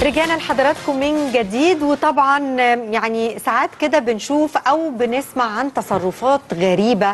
رجعنا لحضراتكم من جديد وطبعا يعني ساعات كده بنشوف او بنسمع عن تصرفات غريبه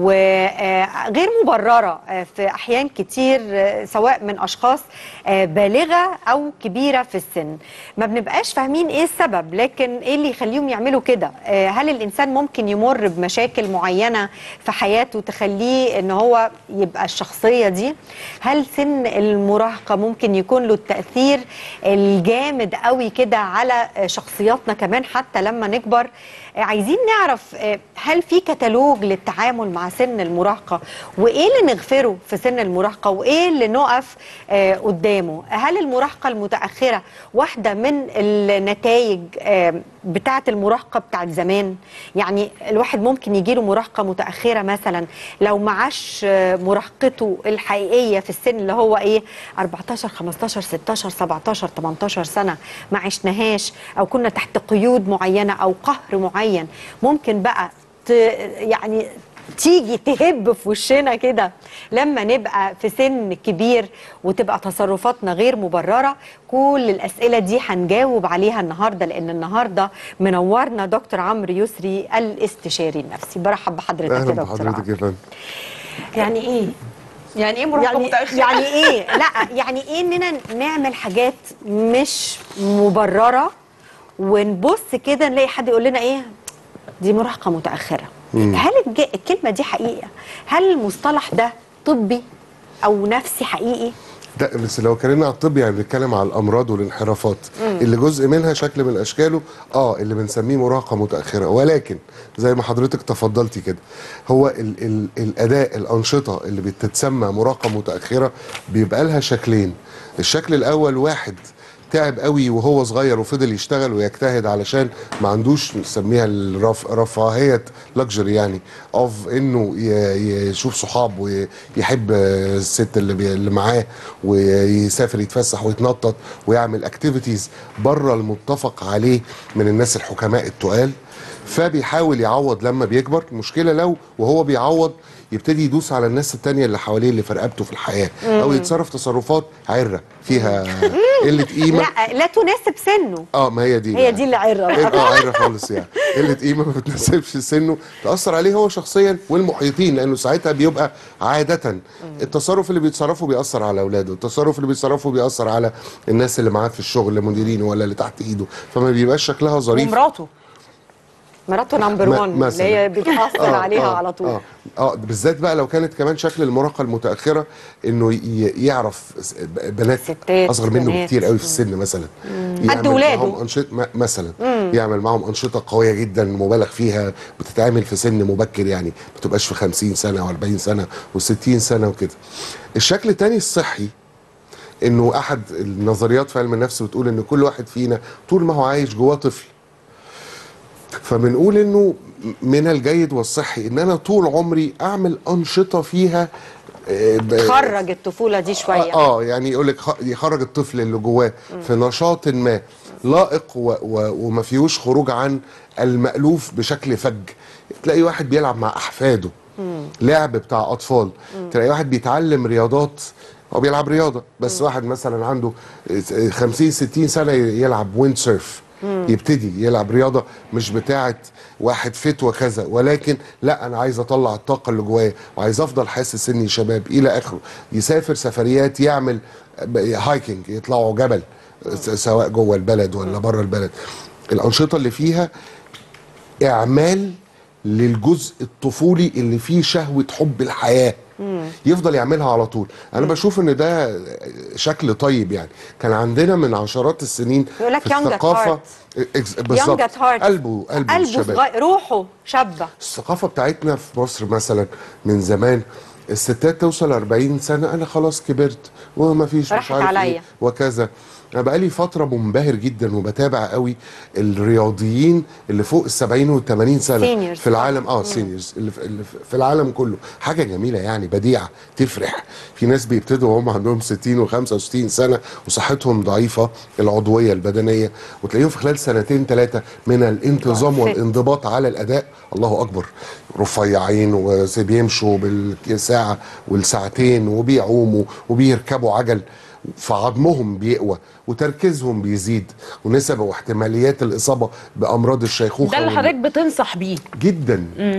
وغير مبرره في احيان كتير سواء من اشخاص بالغه او كبيره في السن ما بنبقاش فاهمين ايه السبب لكن ايه اللي يخليهم يعملوا كده هل الانسان ممكن يمر بمشاكل معينه في حياته تخليه ان هو يبقى الشخصيه دي هل سن المراهقه ممكن يكون له التاثير الجامد قوي كده على شخصياتنا كمان حتى لما نكبر عايزين نعرف هل في كتالوج للتعامل مع سن المراهقه وايه اللي نغفره في سن المراهقه وايه اللي نقف قدامه هل المراهقه المتاخره واحده من النتائج بتاعه المراهقه بتاعه زمان يعني الواحد ممكن يجيله مراهقه متاخره مثلا لو معاش مراهقته الحقيقيه في السن اللي هو ايه 14 15 16 17 18 سنه ما عشناهاش او كنا تحت قيود معينه او قهر معين ممكن بقى يعني تيجي تهب في وشنا كده لما نبقى في سن كبير وتبقى تصرفاتنا غير مبررة كل الأسئلة دي هنجاوب عليها النهاردة لأن النهاردة منورنا دكتور عمرو يسري الاستشاري النفسي برحب بحضرتك يا اهلا دكتور بحضرتك يا فندم يعني ايه يعني ايه مراهقه يعني متاخره يعني ايه لا يعني ايه اننا نعمل حاجات مش مبرره ونبص كده نلاقي حد يقول لنا ايه دي مراهقه متاخره هل الج- الكلمه دي حقيقه هل المصطلح ده طبي او نفسي حقيقي ده بس لو اتكلمنا على الطب يعني بنتكلم على الامراض والانحرافات اللي جزء منها شكل من اشكاله اه اللي بنسميه مراهقه متاخره ولكن زي ما حضرتك تفضلتي كده هو ال ال الاداء الانشطه اللي بتتسمى مراهقه متاخره بيبقى لها شكلين الشكل الاول واحد تعب قوي وهو صغير وفضل يشتغل ويجتهد علشان ما عندوش نسميها الرف... رفاهيه لكجري يعني اوف انه ي... يشوف صحاب ويحب الست اللي, بي... اللي معاه ويسافر يتفسح ويتنطط ويعمل اكتيفيتيز بره المتفق عليه من الناس الحكماء التقال فبيحاول يعوض لما بيكبر المشكله لو وهو بيعوض يبتدي يدوس على الناس التانية اللي حواليه اللي في رقبته في الحياه او يتصرف تصرفات عره فيها قله قيمه لا لا تناسب سنه اه ما هي دي هي بقى. دي اللي عره إيه، اه عره خالص يعني قله قيمه ما بتناسبش سنه تاثر عليه هو شخصيا والمحيطين لانه ساعتها بيبقى عاده التصرف اللي بيتصرفه بيأثر على اولاده التصرف اللي بيتصرفه بيأثر على الناس اللي معاه في الشغل مديرينه ولا اللي تحت ايده فما بيبقاش شكلها ظريف ومراته مراته نمبر م- 1 اللي مثلاً. هي بتاثر آه، عليها آه، على طول اه اه بالذات بقى لو كانت كمان شكل المراهقه المتاخره انه ي- يعرف س- بنات ستات، اصغر منه بنات. بكتير قوي في السن مثلا قد ولاده. معاهم انشطه م- مثلا يعمل معاهم انشطه قويه جدا مبالغ فيها بتتعمل في سن مبكر يعني ما تبقاش في 50 سنه و40 سنه و60 سنه وكده الشكل الثاني الصحي انه احد النظريات في علم النفس بتقول ان كل واحد فينا طول ما هو عايش جواه طفل فبنقول انه من الجيد والصحي ان انا طول عمري اعمل انشطه فيها آه، ب- خرج الطفوله دي شويه اه آه، يعني يقول لك يخرج الطفل اللي جواه في نشاط ما لائق و و وما فيهوش خروج عن المألوف بشكل فج تلاقي واحد بيلعب مع احفاده لعب بتاع اطفال تلاقي واحد بيتعلم رياضات هو بيلعب رياضه بس واحد مثلا عنده 50 60 سنه يلعب ويند سيرف يبتدي يلعب رياضه مش بتاعه واحد فت وكذا ولكن لا انا عايز اطلع الطاقه اللي جوايا وعايز افضل حاسس اني شباب الى اخره يسافر سفريات يعمل هايكنج يطلعوا جبل س- سواء جوه البلد ولا بره البلد الانشطه اللي فيها اعمال للجزء الطفولي اللي فيه شهوه حب الحياه يفضل يعملها على طول انا بشوف ان ده شكل طيب يعني كان عندنا من عشرات السنين يقول لك في young at الثقافه heart. إكس- بالظبط young at heart. قلبه قلبه, قلبه الشباب صغير روحه شابه الثقافه بتاعتنا في مصر مثلا من زمان الستات توصل 40 سنه انا خلاص كبرت وما فيش مش راحت عارف عليا. ايه وكذا انا بقالي فتره منبهر جدا وبتابع قوي الرياضيين اللي فوق ال 70 وال 80 سنه Seniors. في العالم اه سينيورز اللي, في- اللي في العالم كله حاجه جميله يعني بديعه تفرح في ناس بيبتدوا وهم عندهم 60 و65 سنه وصحتهم ضعيفه العضويه البدنيه وتلاقيهم في خلال سنتين ثلاثه من الانتظام fit. والانضباط على الاداء الله اكبر رفيعين وبيمشوا بالساعه والساعتين وبيعوموا وبيركبوا عجل فعظمهم بيقوى وتركيزهم بيزيد ونسب واحتماليات الاصابه بامراض الشيخوخه ده اللي وال- حضرتك بتنصح بيه جدا